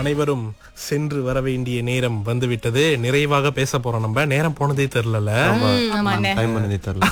அனைவரும் சென்று வர வேண்டிய நேரம் வந்துவிட்டது நிறைவாக பேச போறோம் நம்ம நேரம் போனதே தெரியல ஆமாண்ணே டைம் பண்ணதே தெரியல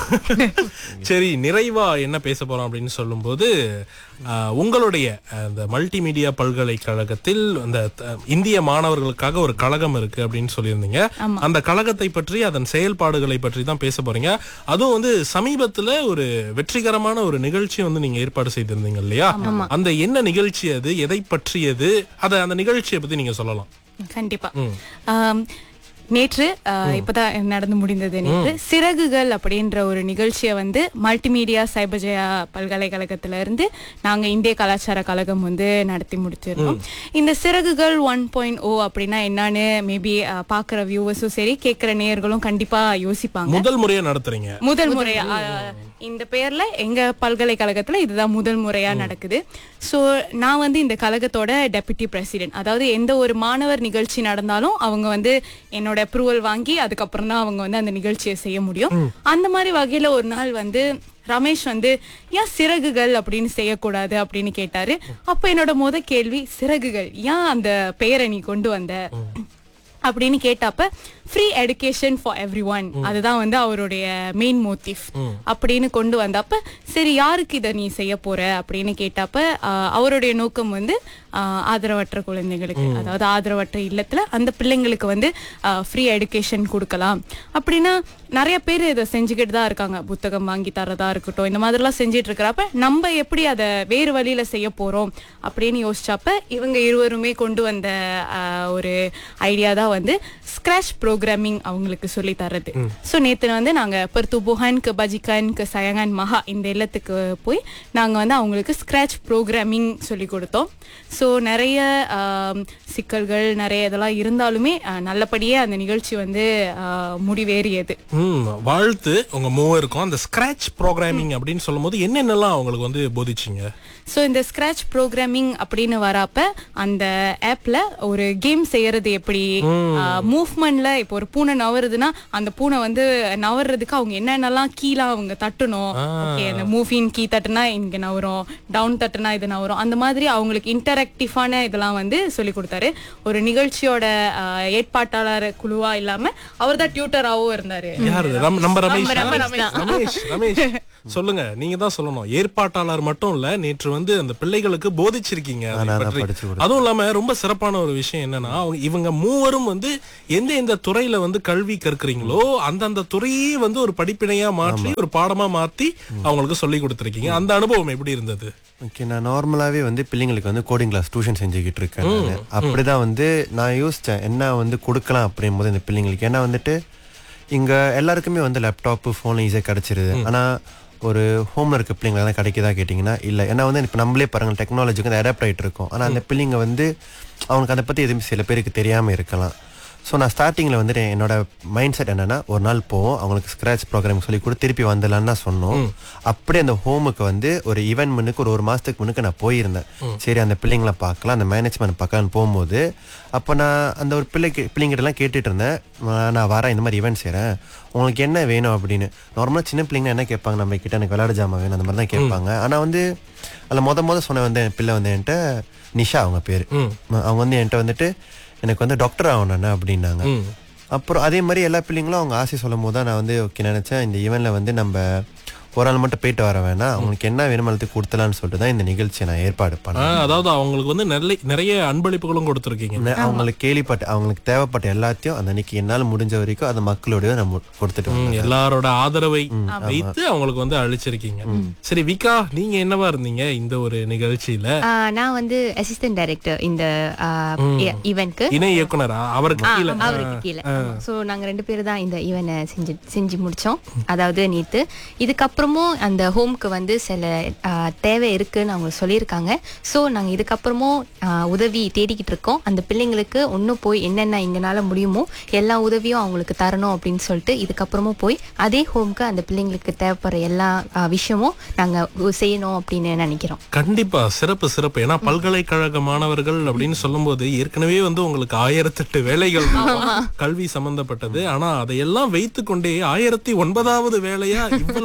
சரி நிறைவா என்ன பேச போறோம் அப்படின்னு சொல்லும்போது ஆஹ், உங்களுடைய அஹ், இந்த மல்டிமீடியா பல்கலைக்கழகத்தில் அந்த த- இந்திய மாணவர்களுக்காக ஒரு கழகம் இருக்கு அப்படின்னு சொல்லியிருந்தீங்க அந்த கழகத்தை பற்றி அதன் செயல்பாடுகளை பற்றி தான் பேச போறீங்க அதுவும் வந்து சமீபத்துல ஒரு வெற்றிகரமான ஒரு நிகழ்ச்சி வந்து நீங்க ஏற்பாடு செய்திருந்தீங்க இல்லையா அந்த என்ன நிகழ்ச்சி அது எதை பற்றியது அத அந்த நிகழ்ச்சியை பத்தி நீங்க சொல்லலாம் கண்டிப்பா ஆம், நேற்று ஆ, இப்பதான் நடந்து முடிந்தது நேற்று சிறகுகள் அப்படின்ற ஒரு நிகழ்ச்சியை வந்து மல்டிமீடியா சைபஜயா பல்கலைக்கழகத்துல இருந்து நாங்க இந்திய கலாச்சார கழகம் வந்து நடத்தி முடிச்சிருக்கோம் இந்த சிறகுகள் ஒன் பாயிண்ட் ஓ அப்படின்னா என்னன்னு மேபி பாக்குற வியூவர்ஸும் சரி கேட்கிற நேயர்களும் கண்டிப்பா யோசிப்பாங்க முதல் முறையா நடத்துறீங்க முதல் முறையா ஆ, இந்த பேர்ல எங்க பல்கலைக்கழகத்துல இதுதான் முதல் முறையா நடக்குது சோ நான் வந்து இந்த கழகத்தோட டெபுட்டி பிரசிடென்ட் அதாவது எந்த ஒரு மாணவர் நிகழ்ச்சி நடந்தாலும் அவங்க வந்து என்னோட அப்ரூவல் வாங்கி அதுக்கப்புறம் தான் அவங்க வந்து அந்த நிகழ்ச்சியை செய்ய முடியும் அந்த மாதிரி வகையில ஒரு நாள் வந்து ரமேஷ் வந்து ஏன் சிறகுகள் அப்படின்னு செய்யக்கூடாது அப்படின்னு கேட்டாரு அப்ப என்னோட முத கேள்வி சிறகுகள் ஏன் அந்த பெயரை நீ கொண்டு வந்த அப்படின்னு கேட்டப்ப free education for everyone அதுதான் வந்து அவருடைய மெயின் மோட்டிவ் அப்படின்னு கொண்டு வந்தப்ப சரி யாருக்கு இதை நீ செய்ய போற அப்படின்னு கேட்டப்ப ஆஹ், அவருடைய நோக்கம் வந்து ஆஹ், ஆதரவற்ற குழந்தைகளுக்கு அதாவது ஆதரவற்ற இல்லத்துல அந்த பிள்ளைங்களுக்கு வந்து ஃப்ரீ எடுகேஷன் கொடுக்கலாம் அப்படின்னா நிறைய பேர் இதை செஞ்சுக்கிட்டு தான் இருக்காங்க புத்தகம் வாங்கி தரதா இருக்கட்டும் இந்த மாதிரிலாம் செஞ்சுட்டு இருக்கிறப்ப நம்ம எப்படி அதை வேறு வழியில செய்ய போறோம் அப்படின்னு யோசிச்சப்ப இவங்க இருவருமே கொண்டு வந்த ஆஹ், ஒரு ஐடியா தான் வந்து ஸ்கிராச் ப்ரோக்ராமிங் அவங்களுக்கு சொல்லி தர்றது ஸோ நேற்று வந்து நாங்க பெர்துபுஹான் பஜிகான் சயங்கான் மகா இந்த இல்லத்துக்கு போய் நாங்க வந்து அவங்களுக்கு ஸ்கிராச் ப்ரோக்ராமிங் சொல்லி கொடுத்தோம் ஸோ நிறைய ஆம், சிக்கல்கள் நிறைய இதெல்லாம் இருந்தாலுமே ஆஹ், நல்லபடியே அந்த நிகழ்ச்சி வந்து ஆஹ், முடிவேறியது ம் வாழ்த்து உங்க மூவருக்கும் அந்த ஸ்கிராச் ப்ரோக்ராமிங் அப்படின்னு சொல்லும்போது என்னென்னலாம் அவங்களுக்கு வந்து போதிச்சிங்க ஸோ இந்த ஸ்கிராச் ப்ரோக்ராமிங் அப்படின்னு வரப்ப அந்த ஆப்ல ஒரு கேம் செய்யறது எப்படி மூவ்மெண்ட்ல இப்போ ஒரு பூனை நவருதுன்னா அந்த பூனை வந்து நவர்றதுக்கு அவங்க என்னென்னலாம் கீழே அவங்க தட்டணும் ஓகே அந்த மூவின் கீ தட்டுனா இங்க நவரும் டவுன் தட்டுனா இது நவரும் அந்த மாதிரி அவங்களுக்கு இன்டராக்டிவான இதெல்லாம் வந்து சொல்லி கொடுத்தாரு ஒரு நிகழ்ச்சியோட ஆஹ், ஏற்பாட்டாளர் குழுவா இல்லாம அவர் தான் டியூட்டராகவும் இருந்தாரு யாரு ரம்- நம்ம ரமேஷ் நம்ம ரமேஷ் ரமேஷ் ரமேஷ் சொல்லுங்க நீங்க தான் சொல்லணும் ஏற்பாட்டாளர் மட்டும் இல்ல நேற்று வந்து அந்த பிள்ளைகளுக்கு போதிச்சிருக்கீங்க அதை நான் தான் பற்றி. படிச்சு கொடுத்தேன். அதுவும் இல்லாம ரொம்ப சிறப்பான ஒரு விஷயம் என்னன்னா அவங்க இவங்க மூவரும் வந்து எந்த எந்த துறையில வந்து கல்வி கற்கிறீங்களோ அந்தந்த துறையே வந்து ஒரு படிப்பினையா மாற்றி ஒரு பாடமா மாத்தி அவங்களுக்கு சொல்லி கொடுத்திருக்கீங்க அந்த அனுபவம் எப்படி இருந்தது ஓகே நான் நார்மலாவே வந்து பிள்ளைங்களுக்கு வந்து கோடிங் கிளாஸ் டியூஷன் செஞ்சுக்கிட்டு இருக்கேன் நானு. அப்படிதான் வந்து நான் யோசிச்சேன் என்ன வந்து கொடுக்கலாம் அப்படின் போது இந்த பிள்ளைங்களுக்கு ஏன்னா வந்துட்டு இங்க எல்லாருக்குமே வந்து லேப்டாப்பு ஃபோன் ஈஸியாக கிடைச்சிருது ஆனா ஒரு ஹோம்ல இருக்க பிள்ளைங்க தான் கிடைக்குதா கேட்டிங்கன்னா இல்லை ஏன்னா வந்து இப்போ நம்மளே பாருங்க டெக்னாலஜிக்கு வந்து அடாப்ட் ஆகிட்டு இருக்கோம் ஆனால் அந்த பிள்ளைங்க வந்து அவனுக்கு அதை பற்றி எதுவுமே சில பேருக்கு தெரியாமல் இருக்கலாம் ஸோ நான் ஸ்டார்டிங்கில் வந்துட்டு என்னோட மைண்ட் செட் என்னன்னா ஒரு நாள் போவோம் அவங்களுக்கு ஸ்க்ராட்ச் ப்ரோக்ராம் சொல்லி கூட திருப்பி வந்துடலான்னு தான் சொன்னோம் அப்படியே அந்த ஹோமுக்கு வந்து ஒரு ஈவெண்ட் முன்னுக்கு ஒரு ஒரு மாதத்துக்கு முன்னுக்கு நான் போயிருந்தேன் சரி அந்த பிள்ளைங்கள பார்க்கலாம் அந்த மேனேஜ்மெண்ட் பார்க்கலான்னு போகும்போது அப்போ நான் அந்த ஒரு பிள்ளைக்கு பிள்ளைங்கிட்டலாம் கேட்டுட்டு இருந்தேன் நான் நான் வரேன் இந்த மாதிரி ஈவெண்ட் செய்கிறேன் உங்களுக்கு என்ன வேணும் அப்படின்னு நார்மலாக சின்ன பிள்ளைங்க என்ன கேட்பாங்க நம்ம கிட்ட எனக்கு விளையாட ஜாமான் வேணும் அந்த மாதிரி தான் கேட்பாங்க ஆனால் வந்து அதில் மொத மொதல் சொன்ன வந்து என் பிள்ளை வந்து என்கிட்ட நிஷா அவங்க பேர் அவங்க வந்து என்கிட்ட வந்துட்டு எனக்கு வந்து டாக்டர் ஆகணும் அப்படின்னாங்க அப்புறம் அதே மாதிரி எல்லா பிள்ளைங்களும் அவங்க ஆசை சொல்லும் போது தான் நான் வந்து ஓகே நினைச்சேன் இந்த ஈவெண்ட்ல வந்து நம்ம ஒரு ஆள் மட்டும் போயிட்டு வர வேணாம் அவங்களுக்கு என்ன வேணுமோ எல்லாத்தையும் கொடுத்தலாம்னு சொல்லிட்டு தான் இந்த நிகழ்ச்சியை நான் ஏற்பாடு பண்ணேன் ஆஹ், அதாவது அவங்களுக்கு வந்து நிறைய நிறைய அன்பளிப்புகளும் கொடுத்திருக்கீங்க நான் அவங்களுக்கு கேள்விப்பட்ட அவங்களுக்கு தேவைப்பட்ட எல்லாத்தையும் அந்த அன்னைக்கு என்னால் முடிஞ்ச வரைக்கும் அந்த மக்களோடய நான் மு- கொடுத்துட்டு வந்தேன் ம், எல்லாரோட ஆதரவை வைத்து அவங்களுக்கு வந்து அழிச்சிருக்கீங்க சரி விகா நீங்க என்னவா இருந்தீங்க இந்த ஒரு நிகழ்ச்சியில ஆஹ் நான் வந்து அசிஸ்டன்ட் டைரக்டர் இந்த ஈவென்ட்க்கு இணை இயக்குனரா அவருக்கு கீழே அவருக்கு கீழே ஸோ நாங்க ரெண்டு பேரும் தான் இந்த ஈவென்ட் செஞ்சு செஞ்சு முடிச்சோம் அதாவது நேத்து இதுக்கப்புறமும் அந்த ஹோம்க்கு வந்து சில ஆஹ், தேவை இருக்குன்னு அவங்க சொல்லியிருக்காங்க ஸோ நாங்க இதுக்கப்புறமும் ஆஹ், உதவி தேடிக்கிட்டு இருக்கோம் அந்த பிள்ளைங்களுக்கு இன்னும் போய் என்னென்ன எங்களால முடியுமோ எல்லா உதவியும் அவங்களுக்கு தரணும் அப்படின்னு சொல்லிட்டு இதுக்கப்புறமும் போய் அதே ஹோம்க்கு அந்த பிள்ளைங்களுக்கு தேவைப்படுற எல்லா ஆஹ், விஷயமும் நாங்க செய்யணும் அப்படின்னு நினைக்கிறோம் கண்டிப்பா சிறப்பு சிறப்பு ஏன்னா பல்கலைக்கழக மாணவர்கள் அப்படின்னு சொல்லும்போது ஏற்கனவே வந்து உங்களுக்கு ஆயிரத்தெட்டு வேலைகள் இருக்கும். கல்வி சம்பந்தப்பட்டது ஆனா அதையெல்லாம் வைத்து கொண்டே ஆயிரத்தி ஒன்பதாவது வேலையா இவ்வளவு நல்ல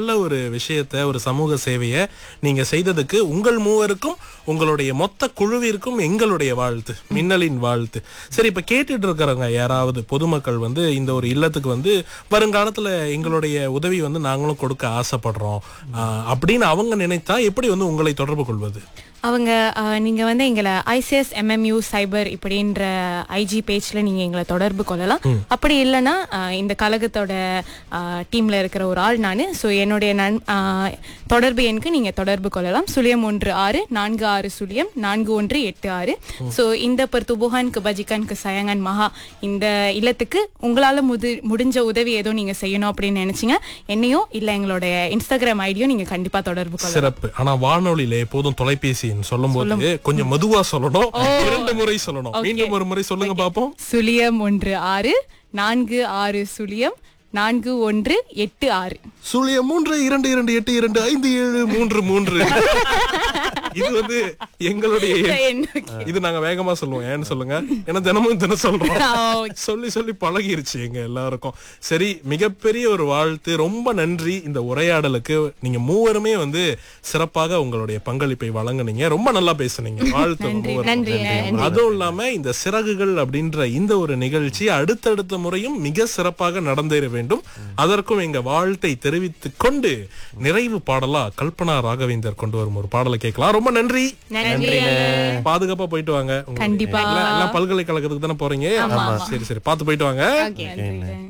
நல்ல ஒரு விஷயத்த ஒரு சமூக சேவையை நீங்க செய்ததுக்கு உங்கள் மூவருக்கும் உங்களுடைய மொத்த குழுவிற்கும் எங்களுடைய வாழ்த்து மின்னலின் வாழ்த்து சரி இப்ப கேட்டுட்டு இருக்கிறவங்க யாராவது பொதுமக்கள் வந்து இந்த ஒரு இல்லத்துக்கு வந்து வருங்காலத்துல எங்களுடைய உதவி வந்து நாங்களும் கொடுக்க ஆசைப்படுறோம் ஆஹ், அப்படின்னு அவங்க நினைத்தா எப்படி வந்து உங்களை தொடர்பு கொள்வது அவங்க அஹ், நீங்க வந்து எங்களை ஐசிஎஸ் எம்எம்யூ சைபர் இப்படின்ற ஐஜி பேஜ்ல நீங்க எங்களை தொடர்பு கொள்ளலாம் அப்படி இல்லைன்னா அஹ், இந்த கழகத்தோட டீம்ல இருக்கிற ஒரு ஆள் நான் ஸோ என்னுடைய நன் அஹ், தொடர்பு எண்ணுக்கு நீங்க தொடர்பு கொள்ளலாம் சுழியம் ஒன்று ஆறு நான்கு ஆறு சுழியம் நான்கு ஒன்று எட்டு ஆறு ஸோ இந்த பெர்துபோகான் கபஜிகான் சயங்கன் மகா இந்த இல்லத்துக்கு உங்களால முது முடிஞ்ச உதவி ஏதோ நீங்க செய்யணும் அப்படின்னு நினைச்சீங்க என்னையோ இல்ல எங்களுடைய இன்ஸ்டாகிராம் ஐடியோ நீங்க கண்டிப்பா தொடர்பு கொள்ளலாம் சிறப்பு ஆனா வானொலியில எப்போதும் தொலைபேசின்னு சொல்லும் போது கொஞ்சம் மெதுவா சொல்லணும் இரண்டு முறை சொல்லணும் மீண்டும் ஒரு முறை சொல்லுங்க பாப்போம் சுழியம் ஒன்று ஆறு நான்கு ஆறு சுழியம் நான்கு ஒன்று எட்டு ஆறு சுழியம் மூன்று இரண்டு இரண்டு எட்டு இரண்டு ஐந்து ஏழு மூன்று மூன்று இது வந்து எங்களுடைய எண். இது நாங்க வேகமா சொல்லுவோம் ஏன்னு சொல்லுங்க ஏன்னா தினமும் தினம் சொல்றோம் சொல்லி சொல்லி பழகிருச்சு எங்க எல்லாருக்கும் சரி மிகப்பெரிய ஒரு வாழ்த்து ரொம்ப நன்றி இந்த உரையாடலுக்கு நீங்க மூவருமே வந்து சிறப்பாக உங்களுடைய பங்களிப்பை வழங்குனீங்க ரொம்ப நல்லா பேசுனீங்க வாழ்த்து மூவருக்கும். நன்றிங்க அதுவும் இல்லாம இந்த சிறகுகள் அப்படின்ற இந்த ஒரு நிகழ்ச்சி அடுத்தடுத்த முறையும் மிக சிறப்பாக நடந்தேற வேண்டும் அதற்கும் எங்க வாழ்த்தை தெரிவித்துக் கொண்டு நிறைவு பாடலா கல்பனா ராகவேந்தர் கொண்டு வரும் ஒரு பாடலை கேட்கலாம் ரொம்ப நன்றி நன்றி பாதுகாப்பா போயிட்டு வாங்க உங்களுடைய- கண்டிப்பா. எல்லாம் எல்லாம் பல்கலைக்கழகத்துக்கு தானே போறீங்க சரி சரி பார்த்து போயிட்டு வாங்க நன்றி